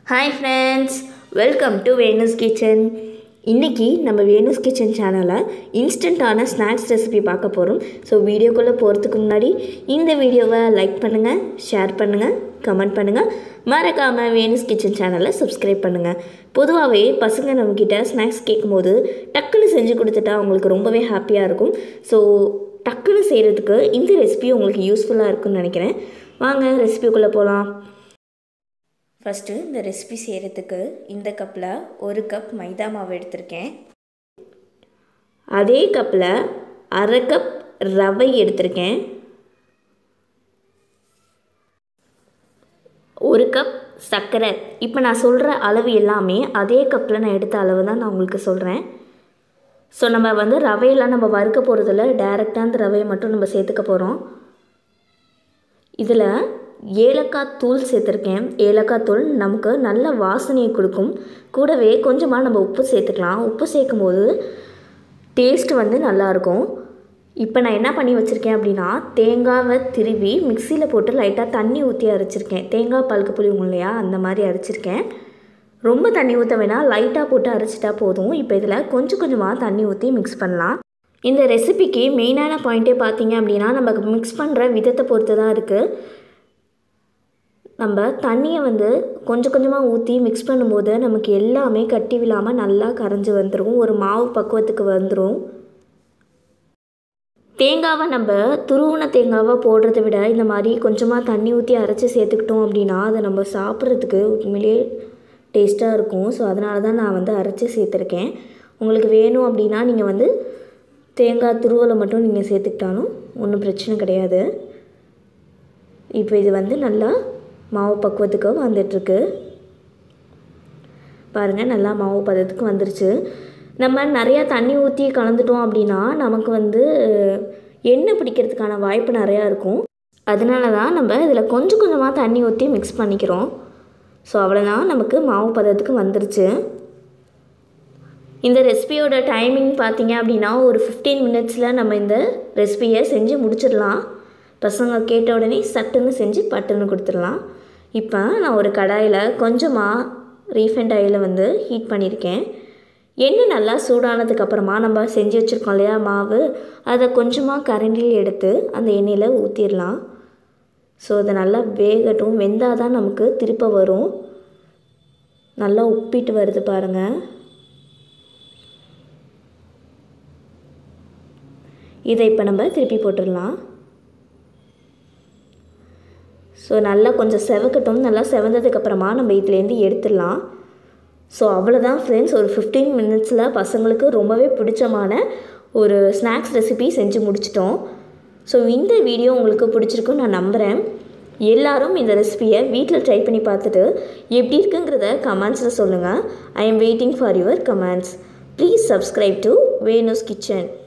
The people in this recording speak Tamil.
hi friends welcome to Venu's kitchen இன்றைக்கி நம்ம வேணுஸ் கிச்சன் சேனலில் இன்ஸ்டண்ட்டான ஸ்நாக்ஸ் ரெசிபி பார்க்க போகிறோம் ஸோ வீடியோக்குள்ளே போகிறதுக்கு முன்னாடி இந்த வீடியோவை லைக் பண்ணுங்கள் ஷேர் பண்ணுங்கள் கமெண்ட் பண்ணுங்கள் மறக்காமல் வேணுஸ் கிச்சன் சேனலை சப்ஸ்கிரைப் பண்ணுங்கள் பொதுவாகவே பசங்க நம்மக்கிட்ட ஸ்நாக்ஸ் கேட்கும்போது டக்குன்னு செஞ்சு கொடுத்துட்டா அவங்களுக்கு ரொம்பவே ஹாப்பியாக இருக்கும் ஸோ டக்குன்னு செய்கிறதுக்கு இந்த ரெசிபி உங்களுக்கு யூஸ்ஃபுல்லாக இருக்கும்னு நினைக்கிறேன் வாங்க ரெசிபிக்குள்ளே போகலாம் ஃபஸ்ட்டு இந்த ரெசிபி செய்கிறதுக்கு இந்த கப்பில் ஒரு கப் மைதா மாவு எடுத்திருக்கேன் அதே கப்பில் அரை கப் ரவை எடுத்திருக்கேன் ஒரு கப் சர்க்கரை இப்போ நான் சொல்கிற அளவு எல்லாமே அதே கப்பில் நான் எடுத்த அளவு தான் நான் உங்களுக்கு சொல்கிறேன் ஸோ நம்ம வந்து ரவையெல்லாம் நம்ம வறுக்க போகிறதில்ல டேரெக்டாக அந்த ரவையை மட்டும் நம்ம சேர்த்துக்க போகிறோம் இதில் ஏலக்காய் தூள் சேர்த்துருக்கேன் ஏலக்காய் தூள் நமக்கு நல்ல வாசனையை கொடுக்கும் கூடவே கொஞ்சமாக நம்ம உப்பு சேர்த்துக்கலாம் உப்பு சேர்க்கும் போது டேஸ்ட் வந்து நல்லாயிருக்கும் இப்போ நான் என்ன பண்ணி வச்சுருக்கேன் அப்படின்னா தேங்காவை திருவி மிக்சியில் போட்டு லைட்டாக தண்ணி ஊற்றி அரைச்சிருக்கேன் தேங்காய் பழுக்கு புளியும் இல்லையா அந்த மாதிரி அரைச்சிருக்கேன் ரொம்ப தண்ணி ஊற்ற வேணால் லைட்டாக போட்டு அரைச்சிட்டா போதும் இப்போ இதில் கொஞ்சம் கொஞ்சமாக தண்ணி ஊற்றி மிக்ஸ் பண்ணலாம் இந்த ரெசிபிக்கு மெயினான பாயிண்ட்டே பார்த்தீங்க அப்படின்னா நம்ம மிக்ஸ் பண்ணுற விதத்தை பொறுத்து தான் இருக்குது நம்ம தண்ணியை வந்து கொஞ்சம் கொஞ்சமாக ஊற்றி மிக்ஸ் பண்ணும்போது நமக்கு எல்லாமே கட்டி விழாமல் நல்லா கரைஞ்சி வந்துடும் ஒரு மாவு பக்குவத்துக்கு வந்துடும் தேங்காவை நம்ம துருவுன தேங்காவை போடுறத விட இந்த மாதிரி கொஞ்சமாக தண்ணி ஊற்றி அரைச்சி சேர்த்துக்கிட்டோம் அப்படின்னா அதை நம்ம சாப்பிட்றதுக்கு உண்மையிலே டேஸ்ட்டாக இருக்கும் ஸோ அதனால தான் நான் வந்து அரைச்சி சேர்த்துருக்கேன் உங்களுக்கு வேணும் அப்படின்னா நீங்கள் வந்து தேங்காய் துருவலை மட்டும் நீங்கள் சேர்த்துக்கிட்டாலும் ஒன்றும் பிரச்சனை கிடையாது இப்போ இது வந்து நல்லா மாவு பக்குவத்துக்கு வந்துட்டுருக்கு பாருங்கள் நல்லா மாவு பதத்துக்கு வந்துருச்சு நம்ம நிறையா தண்ணி ஊற்றி கலந்துட்டோம் அப்படின்னா நமக்கு வந்து எண்ணெய் பிடிக்கிறதுக்கான வாய்ப்பு நிறையா இருக்கும் அதனால தான் நம்ம இதில் கொஞ்சம் கொஞ்சமாக தண்ணி ஊற்றி மிக்ஸ் பண்ணிக்கிறோம் ஸோ அவ்வளோதான் நமக்கு மாவு பதத்துக்கு வந்துருச்சு இந்த ரெசிபியோட டைமிங் பார்த்தீங்க அப்படின்னா ஒரு ஃபிஃப்டீன் மினிட்ஸில் நம்ம இந்த ரெசிபியை செஞ்சு முடிச்சிடலாம் பசங்க கேட்ட உடனே சட்டுன்னு செஞ்சு பட்டுன்னு கொடுத்துடலாம் இப்போ நான் ஒரு கடாயில் கொஞ்சமாக ரீஃபைண்ட் ஆயிலை வந்து ஹீட் பண்ணியிருக்கேன் எண்ணெய் நல்லா சூடானதுக்கப்புறமா நம்ம செஞ்சு வச்சுருக்கோம் இல்லையா மாவு அதை கொஞ்சமாக கரண்டியில் எடுத்து அந்த எண்ணெயில் ஊற்றிடலாம் ஸோ அதை நல்லா வேகட்டும் வெந்தால் தான் நமக்கு திருப்ப வரும் நல்லா உப்பிட்டு வருது பாருங்கள் இதை இப்போ நம்ம திருப்பி போட்டுடலாம் ஸோ நல்லா கொஞ்சம் செவக்கட்டும் நல்லா செவந்ததுக்கப்புறமா நம்ம இதுலேருந்து எடுத்துடலாம் ஸோ அவ்வளோதான் ஃப்ரெண்ட்ஸ் ஒரு ஃபிஃப்டீன் மினிட்ஸில் பசங்களுக்கு ரொம்பவே பிடிச்சமான ஒரு ஸ்நாக்ஸ் ரெசிபி செஞ்சு முடிச்சிட்டோம் ஸோ இந்த வீடியோ உங்களுக்கு பிடிச்சிருக்குன்னு நான் நம்புகிறேன் எல்லாரும் இந்த ரெசிபியை வீட்டில் ட்ரை பண்ணி பார்த்துட்டு எப்படி இருக்குங்கிறத கமெண்ட்ஸில் சொல்லுங்கள் I am waiting for your comments please subscribe to Venu's kitchen